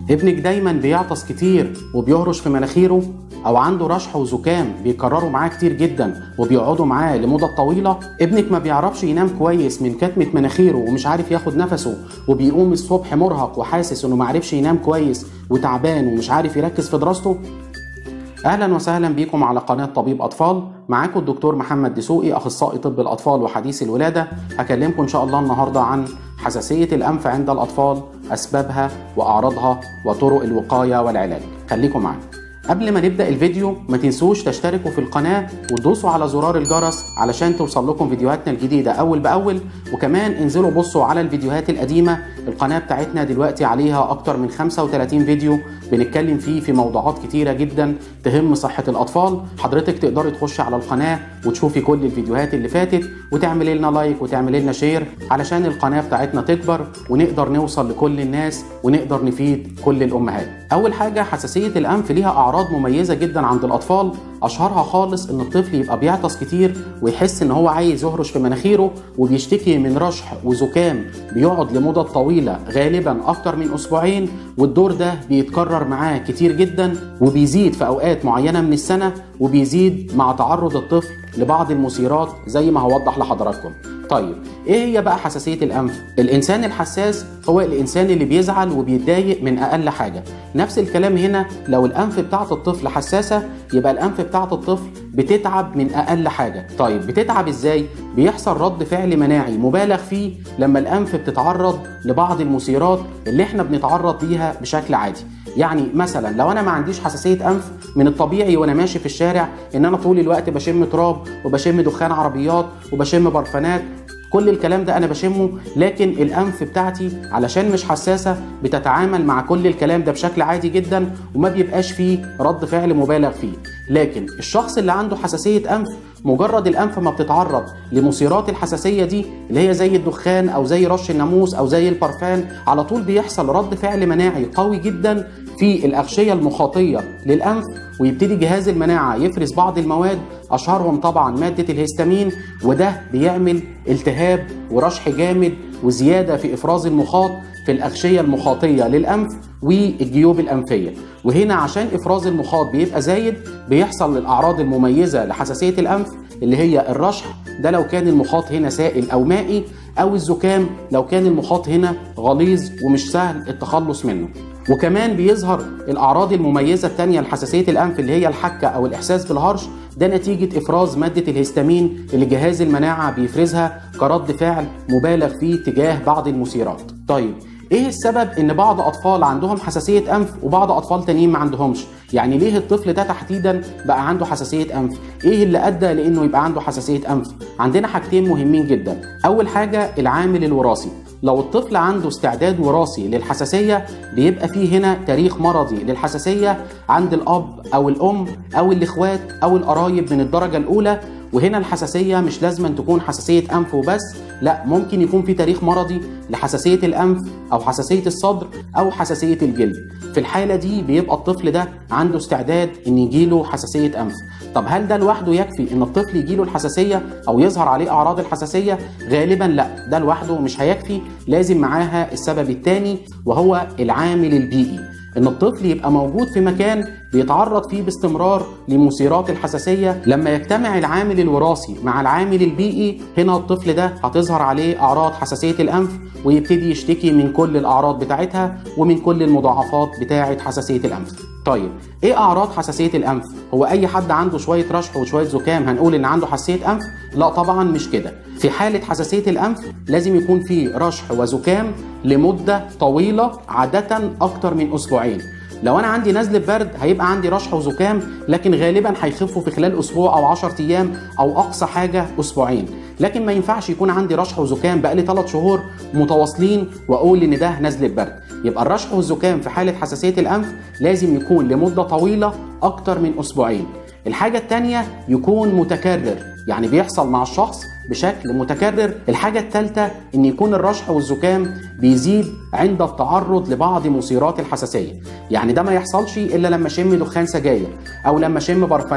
ابنك دايما بيعطس كتير وبيهرش في مناخيره او عنده رشح وزكام بيكرروا معاه كتير جدا وبيقعدوا معاه لمدة طويلة ابنك ما بيعرفش ينام كويس من كتمة مناخيره ومش عارف ياخد نفسه وبيقوم الصبح مرهق وحاسس انه معرفش ينام كويس وتعبان ومش عارف يركز في دراسته اهلا وسهلا بيكم على قناه طبيب اطفال معاكم الدكتور محمد دسوقي اخصائي طب الاطفال وحديث الولاده هكلمكم ان شاء الله النهارده عن حساسيه الانف عند الاطفال اسبابها واعراضها وطرق الوقايه والعلاج خليكم معانا قبل ما نبدا الفيديو ما تنسوش تشتركوا في القناه وتدوسوا على زرار الجرس علشان توصل لكم فيديوهاتنا الجديده اول باول وكمان انزلوا بصوا على الفيديوهات القديمه القناه بتاعتنا دلوقتي عليها اكتر من 35 فيديو بنتكلم فيه في موضوعات كتيره جدا تهم صحه الاطفال حضرتك تقدري تخشي على القناه وتشوفي كل الفيديوهات اللي فاتت وتعملي لنا لايك وتعملي لنا شير علشان القناه بتاعتنا تكبر ونقدر نوصل لكل الناس ونقدر نفيد كل الامهات اول حاجه حساسيه الانف ليها اعراض مميزه جدا عند الاطفال اشهرها خالص ان الطفل يبقى بيعطس كتير ويحس ان هو عايز يهرش في مناخيره وبيشتكي من رشح وزكام بيقعد لمدة طويلة غالبا اكتر من اسبوعين والدور ده بيتكرر معاه كتير جدا وبيزيد في اوقات معينة من السنة وبيزيد مع تعرض الطفل لبعض المثيرات زي ما هوضح لحضراتكم طيب ايه هي بقى حساسيه الانف الانسان الحساس هو الانسان اللي بيزعل وبيتضايق من اقل حاجه نفس الكلام هنا لو الانف بتاعه الطفل حساسه يبقى الانف بتاعه الطفل بتتعب من اقل حاجه طيب بتتعب ازاي بيحصل رد فعل مناعي مبالغ فيه لما الانف بتتعرض لبعض المثيرات اللي احنا بنتعرض ليها بشكل عادي يعني مثلا لو انا ما عنديش حساسيه انف من الطبيعي وانا ماشي في الشارع ان انا طول الوقت بشم تراب وبشم دخان عربيات وبشم برفانات كل الكلام ده انا بشمه لكن الانف بتاعتي علشان مش حساسه بتتعامل مع كل الكلام ده بشكل عادي جدا وما بيبقاش فيه رد فعل مبالغ فيه لكن الشخص اللي عنده حساسيه انف مجرد الانف ما بتتعرض لمثيرات الحساسيه دي اللي هي زي الدخان او زي رش الناموس او زي البرفان على طول بيحصل رد فعل مناعي قوي جدا في الاغشيه المخاطيه للانف ويبتدي جهاز المناعه يفرز بعض المواد اشهرهم طبعا ماده الهستامين وده بيعمل التهاب ورشح جامد وزياده في افراز المخاط في الاغشيه المخاطيه للانف والجيوب الانفيه وهنا عشان افراز المخاط بيبقى زايد بيحصل الاعراض المميزه لحساسيه الانف اللي هي الرشح ده لو كان المخاط هنا سائل او مائي او الزكام لو كان المخاط هنا غليظ ومش سهل التخلص منه وكمان بيظهر الاعراض المميزه الثانيه لحساسيه الانف اللي هي الحكه او الاحساس بالهرش ده نتيجه افراز ماده الهستامين اللي جهاز المناعه بيفرزها كرد فعل مبالغ فيه تجاه بعض المثيرات طيب ايه السبب ان بعض اطفال عندهم حساسيه انف وبعض اطفال تانيين ما عندهمش يعني ليه الطفل ده تحديدا بقى عنده حساسيه انف ايه اللي ادى لانه يبقى عنده حساسيه انف عندنا حاجتين مهمين جدا اول حاجه العامل الوراثي لو الطفل عنده استعداد وراثي للحساسية بيبقى فيه هنا تاريخ مرضي للحساسية عند الأب أو الأم أو الإخوات أو القرايب من الدرجة الأولى وهنا الحساسية مش لازم تكون حساسية أنف وبس لا ممكن يكون في تاريخ مرضي لحساسية الأنف أو حساسية الصدر أو حساسية الجلد في الحالة دي بيبقى الطفل ده عنده استعداد إن يجيله حساسية أنف طب هل ده لوحده يكفي إن الطفل يجيله الحساسية أو يظهر عليه أعراض الحساسية غالبا لا ده لوحده مش هيكفي لازم معاها السبب الثاني وهو العامل البيئي ان الطفل يبقى موجود في مكان بيتعرض فيه باستمرار لمثيرات الحساسيه لما يجتمع العامل الوراثي مع العامل البيئي هنا الطفل ده هتظهر عليه اعراض حساسيه الانف ويبتدي يشتكي من كل الاعراض بتاعتها ومن كل المضاعفات بتاعه حساسيه الانف طيب ايه اعراض حساسيه الانف هو اي حد عنده شويه رشح وشويه زكام هنقول ان عنده حساسيه انف لا طبعا مش كده في حاله حساسيه الانف لازم يكون في رشح وزكام لمده طويله عاده اكتر من اسبوعين لو انا عندي نزله برد هيبقى عندي رشح وزكام لكن غالبا هيخفوا في خلال اسبوع او 10 ايام او اقصى حاجه اسبوعين لكن ما ينفعش يكون عندي رشح وزكام بقالي 3 شهور متواصلين واقول ان ده نزله برد يبقى الرشح والزكام في حاله حساسيه الانف لازم يكون لمده طويله اكتر من اسبوعين الحاجه الثانيه يكون متكرر يعني بيحصل مع الشخص بشكل متكرر الحاجة الثالثة ان يكون الرشح والزكام بيزيد عند التعرض لبعض مثيرات الحساسية يعني ده ما يحصلش الا لما اشم دخان سجاير او لما اشم برفانات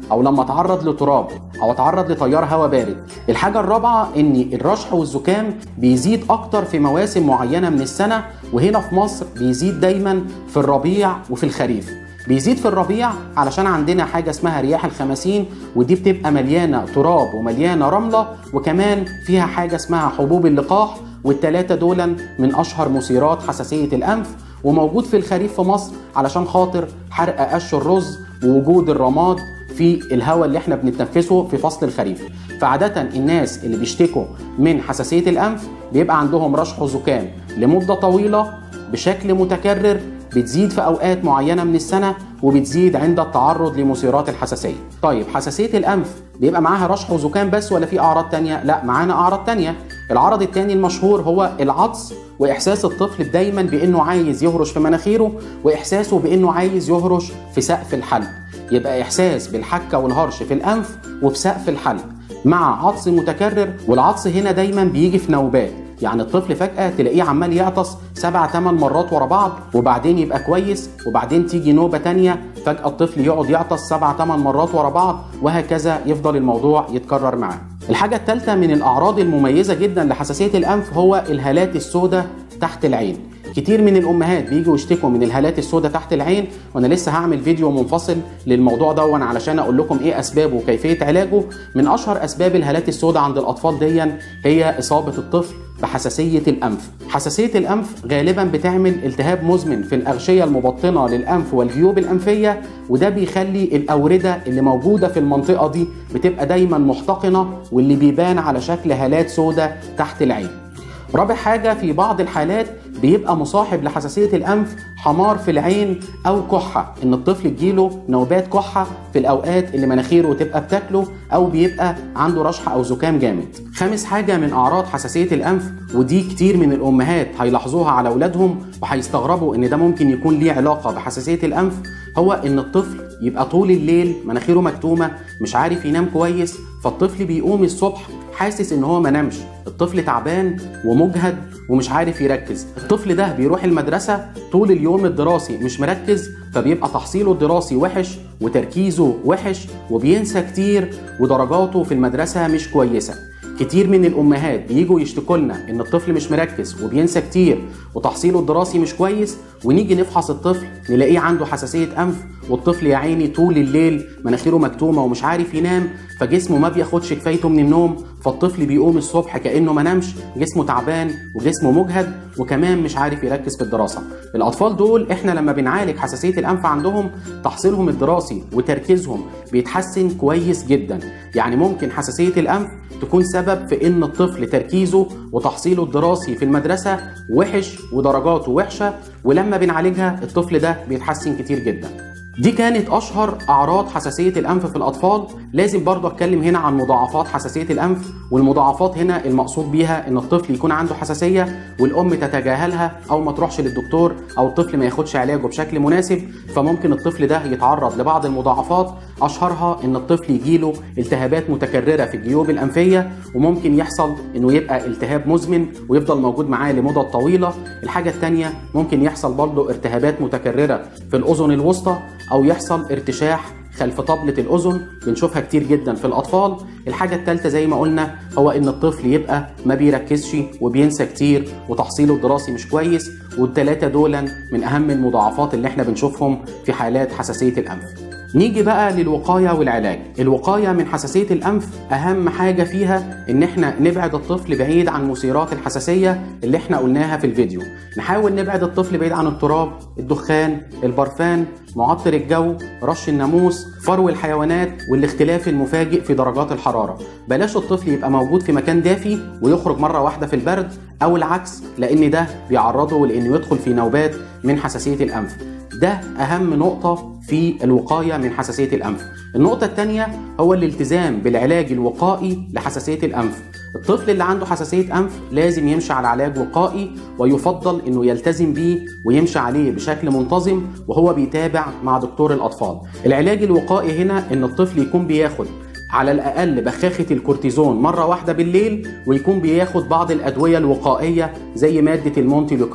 او لما اتعرض لتراب او اتعرض لتيار هواء بارد الحاجه الرابعه ان الرشح والزكام بيزيد اكتر في مواسم معينه من السنه وهنا في مصر بيزيد دايما في الربيع وفي الخريف بيزيد في الربيع علشان عندنا حاجه اسمها رياح الخمسين ودي بتبقى مليانه تراب ومليانه رمله وكمان فيها حاجه اسمها حبوب اللقاح والتلاتة دول من اشهر مثيرات حساسيه الانف وموجود في الخريف في مصر علشان خاطر حرق قش الرز ووجود الرماد في الهواء اللي احنا بنتنفسه في فصل الخريف فعادة الناس اللي بيشتكوا من حساسية الأنف بيبقى عندهم رشح وزكام لمدة طويلة بشكل متكرر بتزيد في أوقات معينة من السنة وبتزيد عند التعرض لمثيرات الحساسية طيب حساسية الأنف بيبقى معاها رشح وزكام بس ولا في أعراض تانية؟ لا معانا أعراض تانية العرض التاني المشهور هو العطس واحساس الطفل دايما بانه عايز يهرش في مناخيره واحساسه بانه عايز يهرش في سقف الحلق يبقى احساس بالحكه والهرش في الانف وفي سقف الحلق مع عطس متكرر والعطس هنا دايما بيجي في نوبات يعني الطفل فجأة تلاقيه عمال يعطس سبع ثمان مرات ورا بعض وبعدين يبقى كويس وبعدين تيجي نوبة تانية فجأة الطفل يقعد يعطس سبع ثمان مرات ورا بعض وهكذا يفضل الموضوع يتكرر معاه. الحاجة الثالثة من الأعراض المميزة جدا لحساسية الأنف هو الهالات السوداء تحت العين. كتير من الامهات بيجوا يشتكوا من الهالات السوداء تحت العين وانا لسه هعمل فيديو منفصل للموضوع ده علشان اقول لكم ايه اسبابه وكيفيه علاجه من اشهر اسباب الهالات السوداء عند الاطفال دي هي اصابه الطفل بحساسيه الانف حساسيه الانف غالبا بتعمل التهاب مزمن في الاغشيه المبطنه للانف والجيوب الانفيه وده بيخلي الاورده اللي موجوده في المنطقه دي بتبقى دايما محتقنه واللي بيبان على شكل هالات سوداء تحت العين رابع حاجه في بعض الحالات بيبقى مصاحب لحساسيه الانف حمار في العين او كحه ان الطفل تجيله نوبات كحه في الاوقات اللي مناخيره تبقى بتاكله او بيبقى عنده رشح او زكام جامد خامس حاجه من اعراض حساسيه الانف ودي كتير من الامهات هيلاحظوها على اولادهم وهيستغربوا ان ده ممكن يكون ليه علاقه بحساسيه الانف هو ان الطفل يبقى طول الليل مناخيره مكتومه مش عارف ينام كويس فالطفل بيقوم الصبح حاسس ان هو ما نامش الطفل تعبان ومجهد ومش عارف يركز الطفل ده بيروح المدرسة طول اليوم الدراسي مش مركز فبيبقى تحصيله الدراسي وحش وتركيزه وحش وبينسى كتير ودرجاته في المدرسة مش كويسة كتير من الامهات بيجوا يشتكوا لنا ان الطفل مش مركز وبينسى كتير وتحصيله الدراسي مش كويس ونيجي نفحص الطفل نلاقيه عنده حساسيه انف والطفل يا عيني طول الليل مناخيره مكتومه ومش عارف ينام فجسمه ما بياخدش كفايته من النوم فالطفل بيقوم الصبح كانه ما نامش جسمه تعبان وجسمه مجهد وكمان مش عارف يركز في الدراسه الاطفال دول احنا لما بنعالج حساسيه الانف عندهم تحصيلهم الدراسي وتركيزهم بيتحسن كويس جدا يعني ممكن حساسيه الانف تكون سبب في ان الطفل تركيزه وتحصيله الدراسي في المدرسه وحش ودرجاته وحشه ولما بنعالجها الطفل ده بيتحسن كتير جدا دي كانت اشهر اعراض حساسيه الانف في الاطفال لازم برضه اتكلم هنا عن مضاعفات حساسيه الانف والمضاعفات هنا المقصود بيها ان الطفل يكون عنده حساسيه والام تتجاهلها او ما تروحش للدكتور او الطفل ما ياخدش علاجه بشكل مناسب فممكن الطفل ده يتعرض لبعض المضاعفات اشهرها ان الطفل يجيله التهابات متكرره في الجيوب الانفيه وممكن يحصل انه يبقى التهاب مزمن ويفضل موجود معاه لمدة طويله الحاجه الثانيه ممكن يحصل برضه التهابات متكرره في الاذن الوسطى او يحصل ارتشاح خلف طبلة الأذن بنشوفها كتير جدا في الأطفال الحاجة الثالثة زي ما قلنا هو إن الطفل يبقى ما بيركزش وبينسى كتير وتحصيله الدراسي مش كويس والثلاثة دول من أهم المضاعفات اللي احنا بنشوفهم في حالات حساسية الأنف نيجي بقى للوقايه والعلاج الوقايه من حساسيه الانف اهم حاجه فيها ان احنا نبعد الطفل بعيد عن مثيرات الحساسيه اللي احنا قلناها في الفيديو نحاول نبعد الطفل بعيد عن التراب الدخان البرفان معطر الجو رش الناموس فرو الحيوانات والاختلاف المفاجئ في درجات الحراره بلاش الطفل يبقى موجود في مكان دافي ويخرج مره واحده في البرد او العكس لان ده بيعرضه لانه يدخل في نوبات من حساسيه الانف ده اهم نقطه في الوقايه من حساسيه الانف النقطه الثانيه هو الالتزام بالعلاج الوقائي لحساسيه الانف الطفل اللي عنده حساسيه انف لازم يمشي على علاج وقائي ويفضل انه يلتزم بيه ويمشي عليه بشكل منتظم وهو بيتابع مع دكتور الاطفال العلاج الوقائي هنا ان الطفل يكون بياخد على الأقل بخاخة الكورتيزون مرة واحدة بالليل ويكون بياخد بعض الأدوية الوقائية زي مادة المونتي لوكاست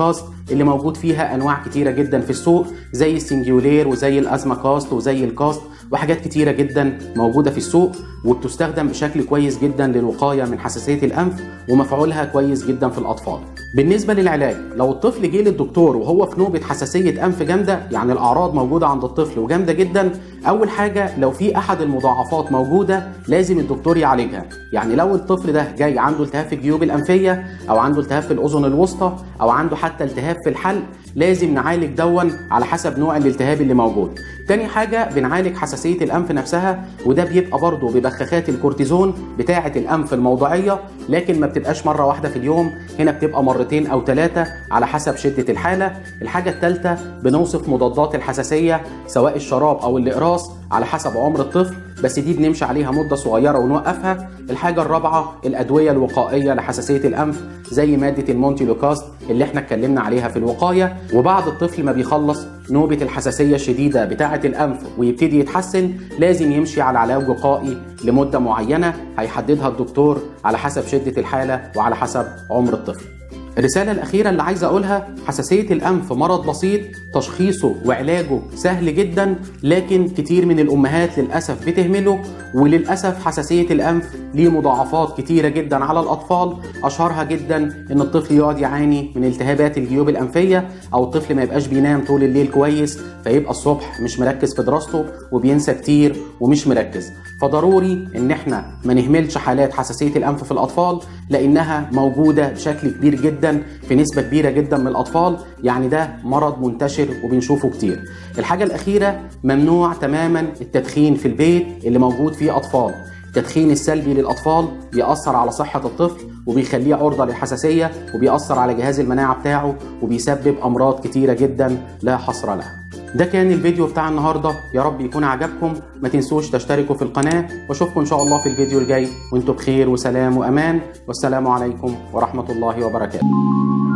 اللي موجود فيها انواع كتيره جدا في السوق زي السنجيولير وزي الازما كاست وزي الكاست وحاجات كتيره جدا موجوده في السوق وبتستخدم بشكل كويس جدا للوقايه من حساسيه الانف ومفعولها كويس جدا في الاطفال بالنسبه للعلاج لو الطفل جه للدكتور وهو في نوبه حساسيه انف جامده يعني الاعراض موجوده عند الطفل وجامده جدا اول حاجه لو في احد المضاعفات موجوده لازم الدكتور يعالجها يعني لو الطفل ده جاي عنده التهاب في الجيوب الانفيه او عنده التهاب في الاذن الوسطى او عنده حتى التهاب في الحلق لازم نعالج دون على حسب نوع الالتهاب اللي موجود تاني حاجة بنعالج حساسية الأنف نفسها وده بيبقى برضه ببخاخات الكورتيزون بتاعة الأنف الموضعية لكن ما بتبقاش مرة واحدة في اليوم هنا بتبقى مرتين أو ثلاثة على حسب شدة الحالة الحاجة الثالثة بنوصف مضادات الحساسية سواء الشراب أو الإقراص على حسب عمر الطفل بس دي بنمشي عليها مدة صغيرة ونوقفها الحاجة الرابعة الأدوية الوقائية لحساسية الأنف زي مادة المونتي لوكاست اللي احنا اتكلمنا عليها في الوقاية وبعد الطفل ما بيخلص نوبة الحساسية الشديدة بتاعة الأنف ويبتدي يتحسن لازم يمشي على علاج وقائي لمدة معينة هيحددها الدكتور على حسب شدة الحالة وعلى حسب عمر الطفل الرسالة الأخيرة اللي عايز أقولها حساسية الأنف مرض بسيط تشخيصه وعلاجه سهل جدا لكن كتير من الأمهات للأسف بتهمله وللأسف حساسية الأنف ليه مضاعفات كتيرة جدا على الأطفال أشهرها جدا إن الطفل يقعد يعاني من التهابات الجيوب الأنفية أو الطفل ما يبقاش بينام طول الليل كويس فيبقى الصبح مش مركز في دراسته وبينسى كتير ومش مركز فضروري إن إحنا ما نهملش حالات حساسية الأنف في الأطفال لأنها موجودة بشكل كبير جدا في نسبة كبيرة جدا من الأطفال يعني ده مرض منتشر وبنشوفه كتير الحاجة الأخيرة ممنوع تماما التدخين في البيت اللي موجود فيه أطفال التدخين السلبي للأطفال بيأثر على صحة الطفل وبيخليه عرضة للحساسية وبيأثر على جهاز المناعة بتاعه وبيسبب أمراض كتيرة جدا لا حصر لها ده كان الفيديو بتاع النهاردة يا رب يكون عجبكم ما تنسوش تشتركوا في القناة واشوفكم ان شاء الله في الفيديو الجاي وانتم بخير وسلام وامان والسلام عليكم ورحمة الله وبركاته